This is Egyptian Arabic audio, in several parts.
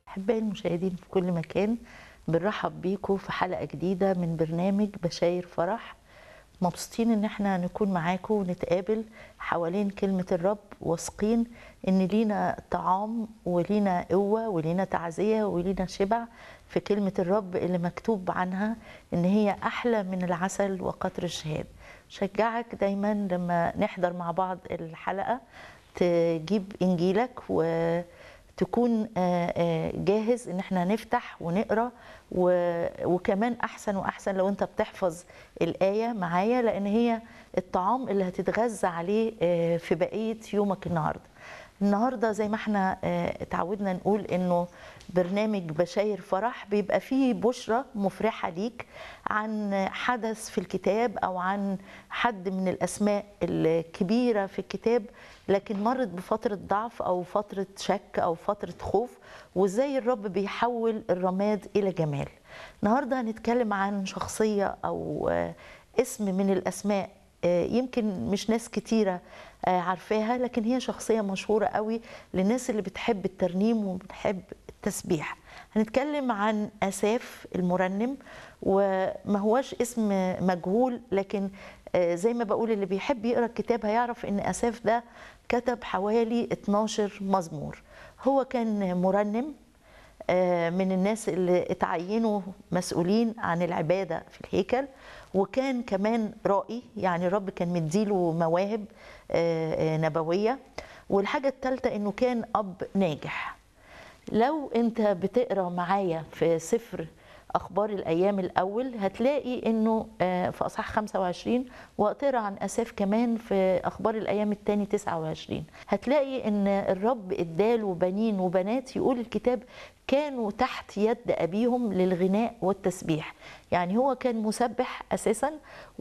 أحبائي المشاهدين في كل مكان بنرحب بيكم في حلقة جديدة من برنامج بشاير فرح مبسوطين ان احنا نكون معاكم ونتقابل حوالين كلمة الرب واثقين ان لينا طعام ولينا قوة ولينا تعزية ولينا شبع في كلمة الرب اللي مكتوب عنها ان هي احلى من العسل وقطر الشهاد شجعك دايما لما نحضر مع بعض الحلقة تجيب انجيلك و تكون جاهز ان احنا نفتح ونقرا وكمان احسن واحسن لو انت بتحفظ الايه معايا لان هي الطعام اللي هتتغذى عليه في بقيه يومك النهارده النهارده زي ما احنا اتعودنا نقول انه برنامج بشاير فرح بيبقى فيه بشرة مفرحة ليك عن حدث في الكتاب أو عن حد من الأسماء الكبيرة في الكتاب لكن مرت بفترة ضعف أو فترة شك أو فترة خوف وإزاي الرب بيحول الرماد إلى جمال النهاردة هنتكلم عن شخصية أو اسم من الأسماء يمكن مش ناس كتيرة عارفاها لكن هي شخصية مشهورة قوي للناس اللي بتحب الترنيم وبتحب التسبيح هنتكلم عن أساف المرنم وما هواش اسم مجهول لكن زي ما بقول اللي بيحب يقرأ الكتاب هيعرف ان أساف ده كتب حوالي 12 مزمور هو كان مرنم من الناس اللي اتعينوا مسؤولين عن العبادة في الهيكل وكان كمان رائي يعني الرب كان مديله مواهب نبوية والحاجة الثالثة انه كان اب ناجح لو انت بتقرا معايا في سفر اخبار الايام الاول هتلاقي انه في اصحاح 25 واقرا عن اساف كمان في اخبار الايام الثاني 29 هتلاقي ان الرب اداله بنين وبنات يقول الكتاب كانوا تحت يد ابيهم للغناء والتسبيح يعني هو كان مسبح اساسا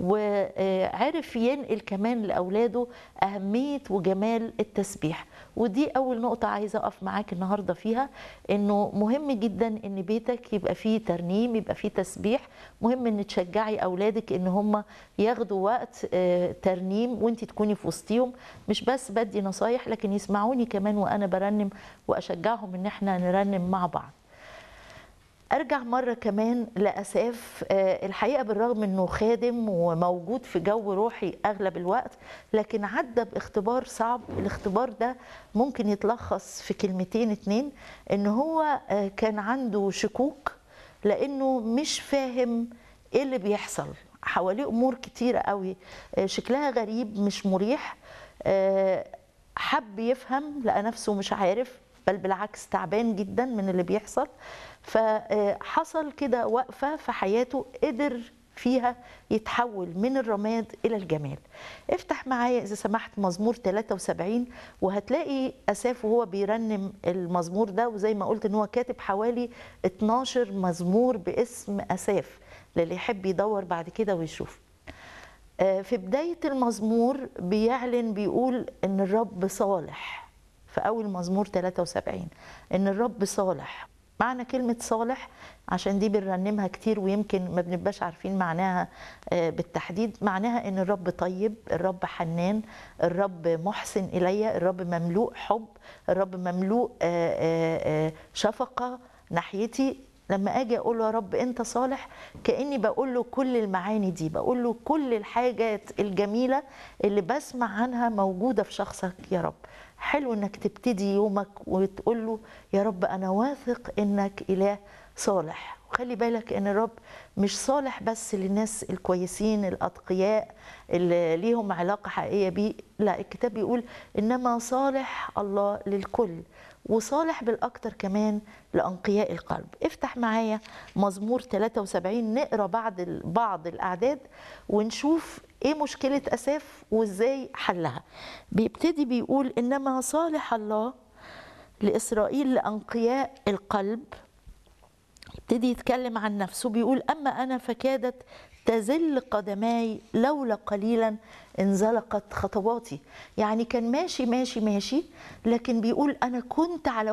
وعرف ينقل كمان لاولاده اهميه وجمال التسبيح ودي اول نقطه عايزه اقف معاك النهارده فيها انه مهم جدا ان بيتك يبقى فيه ترنيم يبقى فيه تسبيح مهم ان تشجعي اولادك ان هم ياخدوا وقت ترنيم وانت تكوني في وسطيهم مش بس بدي نصايح لكن يسمعوني كمان وانا برنم واشجعهم ان احنا نرنم مع بعض ارجع مره كمان لاساف الحقيقه بالرغم انه خادم وموجود في جو روحي اغلب الوقت لكن عدى باختبار صعب الاختبار ده ممكن يتلخص في كلمتين اتنين ان هو كان عنده شكوك لانه مش فاهم ايه اللي بيحصل حواليه امور كتيره قوي شكلها غريب مش مريح حب يفهم لقى نفسه مش عارف بل بالعكس تعبان جدا من اللي بيحصل فحصل كده وقفه في حياته قدر فيها يتحول من الرماد الى الجمال افتح معايا اذا سمحت مزمور 73 وهتلاقي اساف وهو بيرنم المزمور ده وزي ما قلت ان هو كاتب حوالي 12 مزمور باسم اساف للي يحب يدور بعد كده ويشوف في بدايه المزمور بيعلن بيقول ان الرب صالح في اول مزمور 73 ان الرب صالح معنى كلمة صالح عشان دي بنرنمها كتير ويمكن ما بنبقاش عارفين معناها بالتحديد معناها ان الرب طيب الرب حنان الرب محسن الي الرب مملوء حب الرب مملوء شفقة ناحيتي لما اجي اقول له يا رب انت صالح كاني بقول له كل المعاني دي بقول له كل الحاجات الجميله اللي بسمع عنها موجوده في شخصك يا رب حلو انك تبتدي يومك وتقول له يا رب انا واثق انك اله صالح وخلي بالك ان الرب مش صالح بس للناس الكويسين الاتقياء اللي ليهم علاقه حقيقيه بيه لا الكتاب بيقول انما صالح الله للكل وصالح بالاكتر كمان لانقياء القلب افتح معايا مزمور 73 نقرا بعض بعض الاعداد ونشوف ايه مشكله اساف وازاي حلها بيبتدي بيقول انما صالح الله لاسرائيل لانقياء القلب يبتدي يتكلم عن نفسه بيقول اما انا فكادت تزل قدماي لولا قليلا انزلقت خطواتي يعني كان ماشي ماشي ماشي لكن بيقول انا كنت على